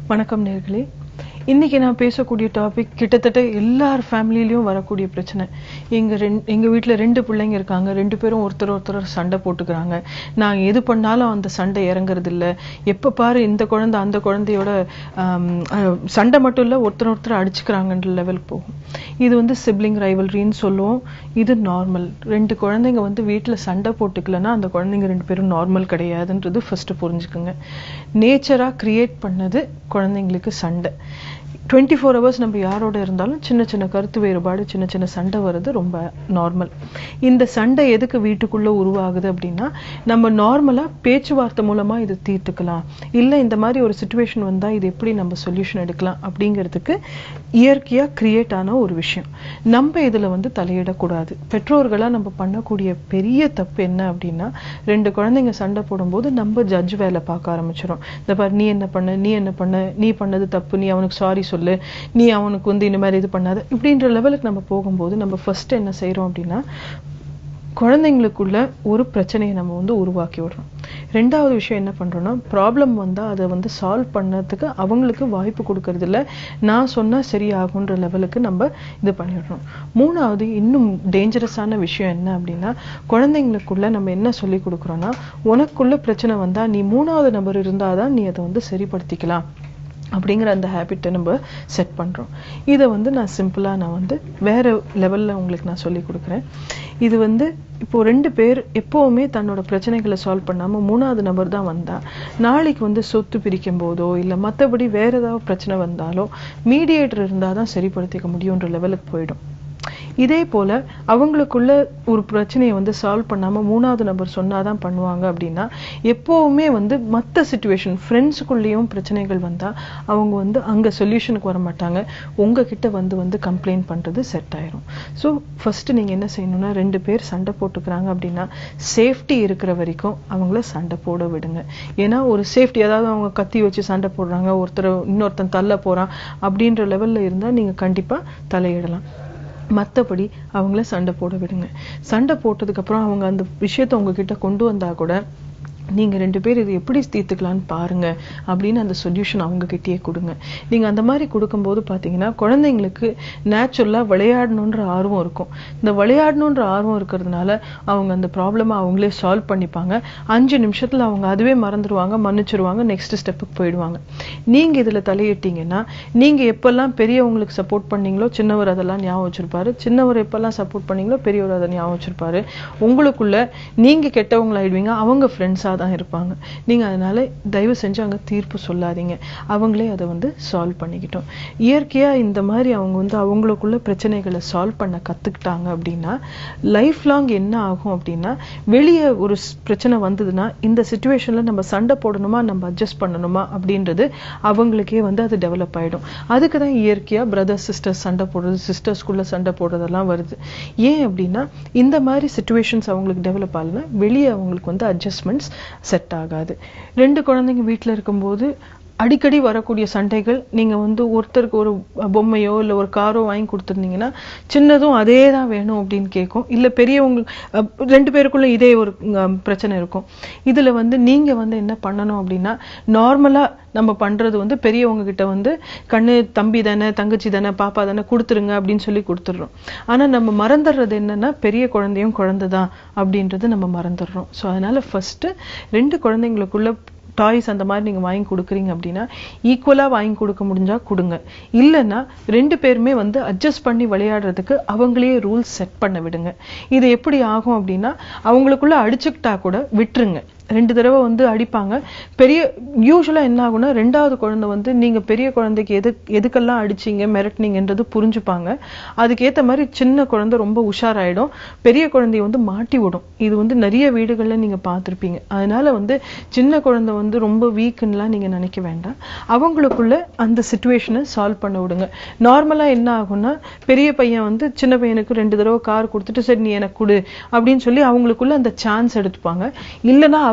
வணக்கம் நேர்களே இன்னைக்கு நான் பேசக்கூடிய டாபிக் கிட்டத்தட்ட எல்லார் ஃபேமிலிலையும் வரக்கூடிய பிரச்சனை எங்க ரெண்டு எங்க வீட்ல ரெண்டு பிள்ளைங்க இருக்காங்க ரெண்டு பேரும் ஒருத்தர் ஒருத்தர் சண்டை போட்டுக்கிறாங்க நான் எது பண்ணாலும் அந்த சண்டை இறங்குறது இல்ல எப்ப பாரு இந்த குழந்தை அந்த குழந்தையோட ஆம், அஹ், சண்டை மட்டும் இல்ல ஒருத்தர் ஒருத்தர் அடிச்சுக்கிறாங்கன்ற லெவலுக்கு போகும் இது வந்து சிப்ளிங் ரைவல்ரின்னு சொல்லுவோம் இது நார்மல் ரெண்டு குழந்தைங்க வந்து வீட்ல சண்டை போட்டுக்கலன்னா அந்த குழந்தைங்க ரெண்டு பேரும் நார்மல் கிடையாதுன்றது ஃபர்ஸ்ட் புரிஞ்சுக்குங்க நேச்சரா கிரியேட் பண்ணது குழந்தைங்களுக்கு சண்டை டுவெண்ட்டி ஃபோர் ஹவர்ஸ் நம்ம யாரோட இருந்தாலும் சின்ன சின்ன கருத்து வேறுபாடு சின்ன சின்ன சண்டை வர்றது ரொம்ப நார்மல் இந்த சண்டை எதுக்கு வீட்டுக்குள்ள உருவாகுது அப்படின்னா நம்ம நார்மலா பேச்சுவார்த்தை மூலமா இது தீர்த்துக்கலாம் இல்ல இந்த மாதிரி ஒரு சுச்சுவேஷன் வந்தா இது எப்படி நம்ம சொல்யூஷன் எடுக்கலாம் அப்படிங்கிறதுக்கு இயற்கையா கிரியேட் ஆன ஒரு விஷயம் நம்ம இதுல வந்து தலையிடக்கூடாது பெற்றோர்களா நம்ம பண்ணக்கூடிய பெரிய தப்பு என்ன அப்படின்னா ரெண்டு குழந்தைங்க சண்டை போடும்போது நம்ம ஜட்ஜ் வேலை பார்க்க ஆரம்பிச்சிடும் இந்த பாரு நீ என்ன பண்ண நீ என்ன பண்ண நீ பண்ணது தப்பு நீ அவனுக்கு சாரி சொல்லு நீ அவனுக்கு வந்து இந்த மாதிரி இது பண்ணாத இப்படின்ற லெவலுக்கு நம்ம போகும்போது நம்ம ஃபர்ஸ்ட் என்ன செய்றோம் அப்படின்னா குழந்தைங்களுக்குள்ள ஒரு பிரச்சனையை நம்ம வந்து உருவாக்கி விடுறோம் ரெண்டாவது விஷயம் என்ன பண்றோம்னா ப்ராப்ளம் வந்தா அதை வந்து சால்வ் பண்ணதுக்கு அவங்களுக்கு வாய்ப்பு கொடுக்கறது இல்ல நான் சொன்னா சரியாகுன்ற லெவலுக்கு நம்ம இது பண்ணிடுறோம் மூணாவது இன்னும் டேஞ்சரஸான விஷயம் என்ன அப்படின்னா குழந்தைங்களுக்குள்ள நம்ம என்ன சொல்லி கொடுக்குறோம்னா உனக்குள்ள பிரச்சனை வந்தா நீ மூணாவது நபர் இருந்தாதான் நீ அதை வந்து சரிப்படுத்திக்கலாம் அப்படிங்கிற அந்த ஹேபிட்டை நம்ம செட் பண்றோம் இதை வந்து நான் சிம்பிளா நான் வந்து வேற லெவல்ல உங்களுக்கு நான் சொல்லி கொடுக்குறேன் இது வந்து இப்போ ரெண்டு பேர் எப்பவுமே தன்னோட பிரச்சனைகளை சால்வ் பண்ணாம மூணாவது நபர் தான் வந்தா நாளைக்கு வந்து சொத்து பிரிக்கும் போதோ இல்ல மத்தபடி வேற ஏதாவது பிரச்சனை வந்தாலோ மீடியேட்டர் இருந்தாதான் சரிப்படுத்திக்க முடியுன்ற லெவலுக்கு போயிடும் இதே போல அவங்களுக்குள்ள ஒரு பிரச்சனையை வந்து சால்வ் பண்ணாம மூணாவது நபர் சொன்னாதான் பண்ணுவாங்க அப்படின்னா எப்பவுமே வந்து மத்த சுச்சுவேஷன் ஃப்ரெண்ட்ஸுக்குள்ளேயும் பிரச்சனைகள் வந்தா அவங்க வந்து அங்க சொல்யூஷனுக்கு வர மாட்டாங்க உங்ககிட்ட வந்து வந்து கம்ப்ளைண்ட் பண்றது செட் ஆயிரும் ஸோ ஃபர்ஸ்ட் நீங்க என்ன செய்யணும்னா ரெண்டு பேர் சண்டை போட்டுக்கிறாங்க அப்படின்னா சேஃப்டி இருக்கிற வரைக்கும் அவங்கள சண்டை போட விடுங்க ஏன்னா ஒரு சேஃப்டி அதாவது அவங்க கத்தி வச்சு சண்டை போடுறாங்க ஒருத்தர் இன்னொருத்தன் தள்ள போறான் அப்படின்ற லெவல்ல இருந்தா நீங்க கண்டிப்பா தலையிடலாம் மத்தபடி அவங்கள சண்டை போட விடுங்க சண்டை போட்டதுக்கு அப்புறம் அவங்க அந்த விஷயத்த உங்ககிட்ட கொண்டு வந்தா கூட நீங்க ரெண்டு பேர் இது எப்படி தீர்த்துக்கலாம்னு பாருங்க அப்படின்னு அந்த சொல்யூஷன் அவங்க கிட்டயே கொடுங்க நீங்க அந்த மாதிரி கொடுக்கும்போது பாத்தீங்கன்னா குழந்தைங்களுக்கு நேச்சுரலா விளையாடணுன்ற ஆர்வம் இருக்கும் இந்த விளையாடணுன்ற ஆர்வம் இருக்கிறதுனால அவங்க அந்த ப்ராப்ளமை அவங்களே சால்வ் பண்ணிப்பாங்க அஞ்சு நிமிஷத்துல அவங்க அதுவே மறந்துடுவாங்க மன்னிச்சிருவாங்க நெக்ஸ்ட் ஸ்டெப்புக்கு போயிடுவாங்க நீங்க இதுல தலையிட்டீங்கன்னா நீங்க எப்பெல்லாம் பெரியவங்களுக்கு சப்போர்ட் பண்ணீங்களோ சின்னவர் அதெல்லாம் ஞாபகம் வச்சிருப்பாரு சின்னவர் எப்பெல்லாம் சப்போர்ட் பண்ணீங்களோ பெரியவர் அதை ஞாபகம் வச்சிருப்பாரு உங்களுக்குள்ள நீங்க கெட்டவங்களாயிடுவீங்க அவங்க ஃப்ரெண்ட்ஸா தான் இருப்பாங்க நீங்க அதனால தயவு செஞ்சு அங்க தீர்ப்பு சொல்லாதீங்க அவங்களே அதை வந்து சால்வ் பண்ணிக்கிட்டோம் இயற்கையா இந்த மாதிரி அவங்க வந்து அவங்களுக்குள்ள பிரச்சனைகளை சால்வ் பண்ண கத்துக்கிட்டாங்க அப்படின்னா லைஃப் லாங் என்ன ஆகும் அப்படின்னா வெளியே ஒரு ஸ்- பிரச்சனை வந்ததுன்னா இந்த சுச்சுவேஷன்ல நம்ம சண்டை போடணுமா நம்ம அட்ஜஸ்ட் பண்ணணுமா அப்படின்றது அவங்களுக்கே வந்து அது டெவலப் ஆயிடும் அதுக்கு தான் இயற்கையா பிரதர் சிஸ்டர்ஸ் சண்டை போடுறது சிஸ்டர்ஸ்குள்ள சண்டை போடுறதெல்லாம் வருது ஏன் அப்படின்னா இந்த மாதிரி சுச்சுவேஷன்ஸ் அவங்களுக்கு டெவலப் ஆகலைன்னா வெளியே அவங்களுக்கு வந்து அட்ஜஸ்ட்மெண்ட்ஸ் செட் ஆகாது ரெண்டு குழந்தைங்க வீட்ல இருக்கும்போது அடிக்கடி வரக்கூடிய சண்டைகள் நீங்க வந்து ஒருத்தருக்கு ஒரு பொம்மையோ இல்ல ஒரு காரோ வாங்கி கொடுத்துருந்தீங்கன்னா சின்னதும் அதே தான் வேணும் அப்படின்னு கேட்கும் இல்ல பெரியவங்க அஹ், ரெண்டு பேருக்குள்ள இதே ஒரு அஹ், பிரச்சனை இருக்கும் இதுல வந்து நீங்க வந்து என்ன பண்ணணும் அப்படின்னா நார்மலா நம்ம பண்றது வந்து பெரியவங்க கிட்ட வந்து கண்ணு தம்பி தானே தங்கச்சி தானே பாப்பா தானே கொடுத்துருங்க அப்படின்னு சொல்லி கொடுத்துடுறோம் ஆனா நம்ம மறந்துடுறது என்னன்னா பெரிய குழந்தையும் குழந்தை தான் அப்படின்றது நம்ம மறந்துடுறோம் ஸோ அதனால ஃபர்ஸ்ட் ரெண்டு குழந்தைங்களுக்குள்ள டாய்ஸ் அந்த மாதிரி நீங்க வாங்கி கொடுக்குறீங்க அப்படின்னா ஈக்குவலா வாங்கி கொடுக்க முடிஞ்சா கொடுங்க இல்லைன்னா ரெண்டு பேருமே வந்து அட்ஜஸ்ட் பண்ணி விளையாடுறதுக்கு அவங்களே ரூல்ஸ் செட் பண்ண விடுங்க இது எப்படி ஆகும் அப்படின்னா அவங்களுக்குள்ள அடிச்சுக்கிட்டா கூட விட்டுருங்க ரெண்டு தடவை வந்து அடிப்பாங்க பெரிய யூஸ்வலா என்ன ஆகும்னா ரெண்டாவது குழந்தை வந்து நீங்க பெரிய குழந்தைக்கு எது எதுக்கெல்லாம் அடிச்சீங்க மிரட்டினீங்கன்றது புரிஞ்சுப்பாங்க அதுக்கேத்த மாதிரி சின்ன குழந்தை ரொம்ப உஷாராயிடும் பெரிய குழந்தைய வந்து மாட்டி விடும் இது வந்து நிறைய வீடுகள்ல நீங்க பார்த்திருப்பீங்க அதனால வந்து சின்ன குழந்தை வந்து ரொம்ப வீக்குன்னுலாம் நீங்க நினைக்க வேண்டாம் அவங்களுக்குள்ள அந்த சுச்சுவேஷனை சால்வ் பண்ண விடுங்க நார்மலா என்ன ஆகும்னா பெரிய பையன் வந்து சின்ன பையனுக்கு ரெண்டு தடவை கார் கொடுத்துட்டு சரி நீ எனக்கு கொடு அப்படின்னு சொல்லி அவங்களுக்குள்ள அந்த சான்ஸ் எடுத்துப்பாங்க இல்லைன்னா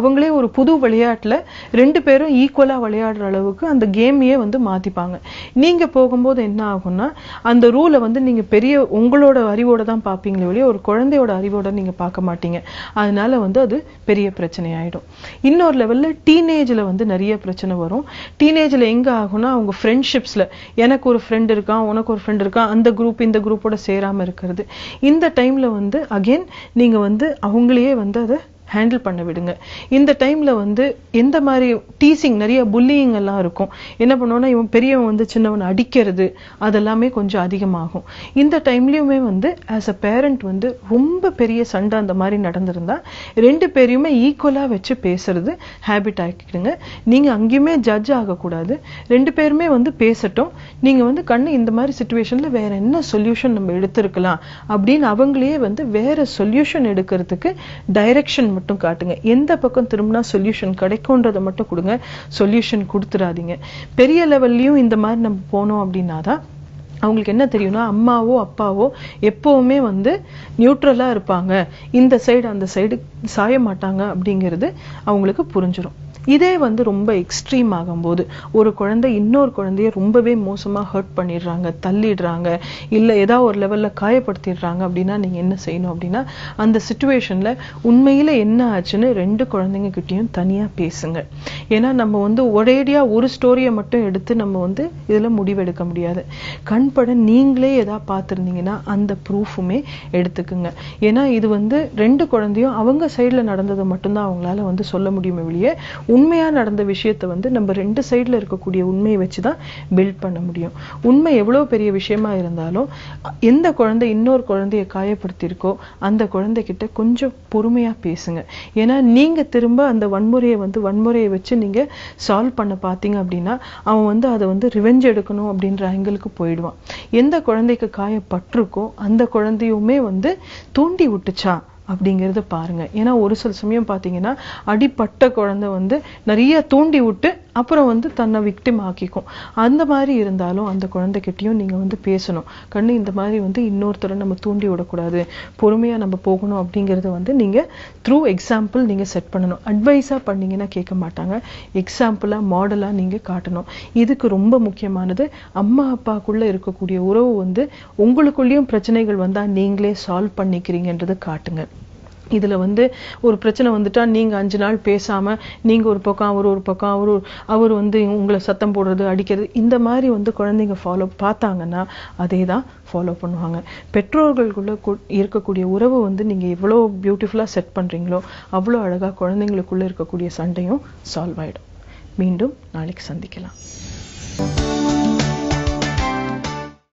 அவங்களே ஒரு புது விளையாட்டுல ரெண்டு பேரும் ஈக்குவலா விளையாடுற அளவுக்கு அந்த கேமையே வந்து மாத்திப்பாங்க நீங்க போகும்போது என்ன ஆகும்னா அந்த ரூலை வந்து நீங்க பெரிய உங்களோட அறிவோட தான் பார்ப்பீங்களே ஒழிய ஒரு குழந்தையோட அறிவோட நீங்க பார்க்க மாட்டீங்க அதனால வந்து அது பெரிய பிரச்சனை ஆயிடும் இன்னொரு லெவல்ல டீனேஜ்ல வந்து நிறைய பிரச்சனை வரும் டீனேஜ்ல எங்க ஆகும்னா அவங்க ஃப்ரெண்ட்ஷிப்ஸ்ல எனக்கு ஒரு ஃப்ரெண்ட் இருக்கான் உனக்கு ஒரு ஃப்ரெண்ட் இருக்கான் அந்த குரூப் இந்த குரூப்போட சேராம இருக்கிறது இந்த டைம்ல வந்து அகைன் நீங்க வந்து அவங்களையே வந்து அதை ஹேண்டில் பண்ண விடுங்க இந்த டைம்ல வந்து எந்த மாதிரி டீசிங் நிறைய புல்லிங் எல்லாம் இருக்கும் என்ன பண்ணுவோம்னா இவன் பெரியவன் வந்து சின்னவனை அடிக்கிறது அதெல்லாமே கொஞ்சம் அதிகமாகும் இந்த டைம்லயுமே வந்து ஆஸ் அ பேரண்ட் வந்து ரொம்ப பெரிய சண்டை அந்த மாதிரி நடந்திருந்தா ரெண்டு பேரையுமே ஈக்குவலா வச்சு பேசுறது ஹேபிட் ஆக்கிடுங்க நீங்க அங்கேயுமே ஜட்ஜ் ஆகக்கூடாது ரெண்டு பேருமே வந்து பேசட்டும் நீங்க வந்து கண்ணு இந்த மாதிரி சுச்சுவேஷன்ல வேற என்ன சொல்யூஷன் நம்ம எடுத்திருக்கலாம் அப்படின்னு அவங்களையே வந்து வேற சொல்யூஷன் எடுக்கிறதுக்கு டைரக்ஷன் மட்டும் காட்டுங்க எந்த பக்கம் திரும்பினா சொல்யூஷன் கிடைக்கும்ன்றதை மட்டும் கொடுங்க சொல்யூஷன் கொடுத்துடாதீங்க பெரிய லெவல்லையும் இந்த மாதிரி நம்ம போனோம் அப்படின்னாதான் அவங்களுக்கு என்ன தெரியும்னா அம்மாவோ அப்பாவோ எப்பவுமே வந்து நியூட்ரலா இருப்பாங்க இந்த சைடு அந்த சைடு சாய மாட்டாங்க அப்படிங்கிறது அவங்களுக்கு புரிஞ்சிடும் இதே வந்து ரொம்ப எக்ஸ்ட்ரீம் ஆகும்போது ஒரு குழந்தை இன்னொரு குழந்தைய ரொம்பவே மோசமா ஹர்ட் பண்ணிடுறாங்க தள்ளிடுறாங்க இல்ல ஏதாவது ஒரு லெவல்ல காயப்படுத்திடுறாங்க அப்படின்னா நீங்க என்ன செய்யணும் அப்படின்னா அந்த சுச்சுவேஷன்ல உண்மையில என்ன ஆச்சுன்னு ரெண்டு குழந்தைங்க கிட்டயும் தனியா பேசுங்க ஏன்னா நம்ம வந்து ஒரேடியா ஒரு ஸ்டோரியை மட்டும் எடுத்து நம்ம வந்து இதுல முடிவெடுக்க முடியாது கண்பட நீங்களே ஏதாவது பார்த்திருந்தீங்கன்னா அந்த ப்ரூஃபுமே எடுத்துக்குங்க ஏன்னா இது வந்து ரெண்டு குழந்தையும் அவங்க சைடுல நடந்ததை மட்டும்தான் அவங்களால வந்து சொல்ல முடியுமே வெளியே உண்மையா நடந்த விஷயத்த வந்து நம்ம ரெண்டு சைடுல இருக்கக்கூடிய உண்மையை வச்சுதான் பில்ட் பண்ண முடியும் உண்மை எவ்வளவு பெரிய விஷயமா இருந்தாலும் எந்த குழந்தை இன்னொரு குழந்தைய காயப்படுத்தியிருக்கோ அந்த குழந்தைகிட்ட கொஞ்சம் பொறுமையா பேசுங்க ஏன்னா நீங்க திரும்ப அந்த வன்முறையை வந்து வன்முறையை வச்சு நீங்க சால்வ் பண்ண பாத்தீங்க அப்படின்னா அவன் வந்து அதை வந்து ரிவெஞ்ச் எடுக்கணும் அப்படின்ற ஆங்கிளுக்கு போயிடுவான் எந்த குழந்தைக்கு காயப்பட்டிருக்கோ அந்த குழந்தையுமே வந்து தூண்டி விட்டுச்சா அப்படிங்கறத பாருங்க ஏன்னா ஒரு சில சமயம் பாத்தீங்கன்னா அடிப்பட்ட குழந்தை வந்து நிறைய தூண்டி விட்டு அப்புறம் வந்து தன்னை விக்டிம் ஆக்கிக்கும் அந்த மாதிரி இருந்தாலும் அந்த குழந்தைகிட்டயும் நீங்க வந்து பேசணும் கண்ணு இந்த மாதிரி வந்து இன்னொருத்தரை நம்ம தூண்டி விடக்கூடாது பொறுமையா நம்ம போகணும் அப்படிங்கறத வந்து நீங்க த்ரூ எக்ஸாம்பிள் நீங்க செட் பண்ணணும் அட்வைஸா பண்ணீங்கன்னா கேட்க மாட்டாங்க எக்ஸாம்பிளா மாடலா நீங்க காட்டணும் இதுக்கு ரொம்ப முக்கியமானது அம்மா அப்பாக்குள்ள இருக்கக்கூடிய உறவு வந்து உங்களுக்குள்ளேயும் பிரச்சனைகள் வந்தா நீங்களே சால்வ் பண்ணிக்கிறீங்கன்றதை காட்டுங்க இதுல வந்து ஒரு பிரச்சனை வந்துட்டா நீங்க அஞ்சு நாள் பேசாம நீங்க ஒரு பக்கம் அவர் ஒரு பக்கம் அவரு அவர் வந்து உங்களை சத்தம் போடுறது அடிக்கிறது இந்த மாதிரி வந்து குழந்தைங்க ஃபாலோ பார்த்தாங்கன்னா அதே தான் ஃபாலோ பண்ணுவாங்க பெற்றோர்களுக்குள்ள கு- இருக்கக்கூடிய உறவு வந்து நீங்க எவ்வளோ பியூட்டிஃபுல்லா செட் பண்றீங்களோ அவ்வளோ அழகா குழந்தைங்களுக்குள்ள இருக்கக்கூடிய சண்டையும் சால்வ் ஆயிடும் மீண்டும் நாளைக்கு சந்திக்கலாம்